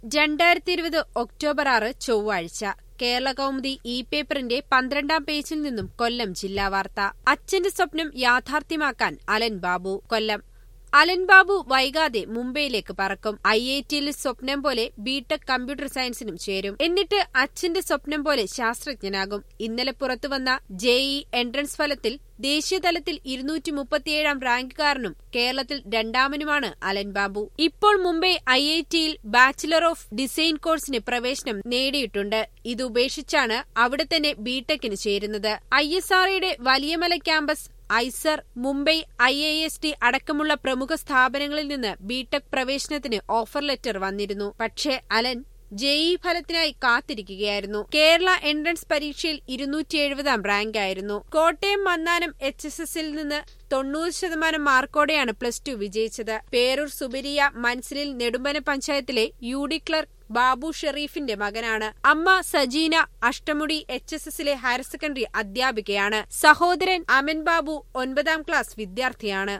രണ്ടായിരത്തി ഇരുപത് ഒക്ടോബർ ആറ് ചൊവ്വാഴ്ച കേരള കൗമുദി ഇ പേപ്പറിന്റെ പന്ത്രണ്ടാം പേജിൽ നിന്നും കൊല്ലം ജില്ലാ വാർത്ത അച്ഛന്റെ സ്വപ്നം യാഥാർത്ഥ്യമാക്കാൻ അലൻ ബാബു കൊല്ലം അലൻ ബാബു വൈകാതെ മുംബൈയിലേക്ക് പറക്കും ഐ ഐ ടിയിൽ സ്വപ്നം പോലെ ബിടെക് കമ്പ്യൂട്ടർ സയൻസിനും ചേരും എന്നിട്ട് അച്ഛന്റെ സ്വപ്നം പോലെ ശാസ്ത്രജ്ഞനാകും ഇന്നലെ പുറത്തുവന്ന ജെഇ എൻട്രൻസ് ഫലത്തിൽ ദേശീയതലത്തിൽ ഇരുന്നൂറ്റി മുപ്പത്തിയേഴാം റാങ്കുകാരനും കേരളത്തിൽ രണ്ടാമനുമാണ് അലൻ ബാബു ഇപ്പോൾ മുംബൈ ഐ ഐ ടിയിൽ ബാച്ചിലർ ഓഫ് ഡിസൈൻ കോഴ്സിന് പ്രവേശനം നേടിയിട്ടുണ്ട് ഇത് ഉപേക്ഷിച്ചാണ് അവിടെ തന്നെ ബിടെക്കിന് ചേരുന്നത് ഐ എസ് ആർഒയുടെ Valiyamala campus IISER Mumbai I I S T അടക്കമുള്ള പ്രമുഖ സ്ഥാപനങ്ങളിൽ നിന്ന് ബിടെക് പ്രവേശനത്തിന് ഓഫർ ലെറ്റർ വന്നിരുന്നു പക്ഷേ അലൻ ജെഇ ഫലത്തിനായി കാത്തിരിക്കുകയായിരുന്നു കേരള എൻട്രൻസ് പരീക്ഷയിൽ ഇരുന്നൂറ്റി എഴുപതാം റാങ്കായിരുന്നു കോട്ടയം മന്നാനം എച്ച് എസ് എസിൽ നിന്ന് തൊണ്ണൂറ് ശതമാനം മാർക്കോടെയാണ് പ്ലസ് ടു വിജയിച്ചത് പേരൂർ സുബിരിയ മൻസിലിൽ നെടുമ്പന പഞ്ചായത്തിലെ യു ഡി ക്ലർക്ക് ബാബു ഷെറീഫിന്റെ മകനാണ് അമ്മ സജീന അഷ്ടമുടി എച്ച് എസ് എസിലെ ഹയർ സെക്കൻഡറി അധ്യാപികയാണ് സഹോദരൻ അമൻ ബാബു ഒൻപതാം ക്ലാസ് വിദ്യാർത്ഥിയാണ്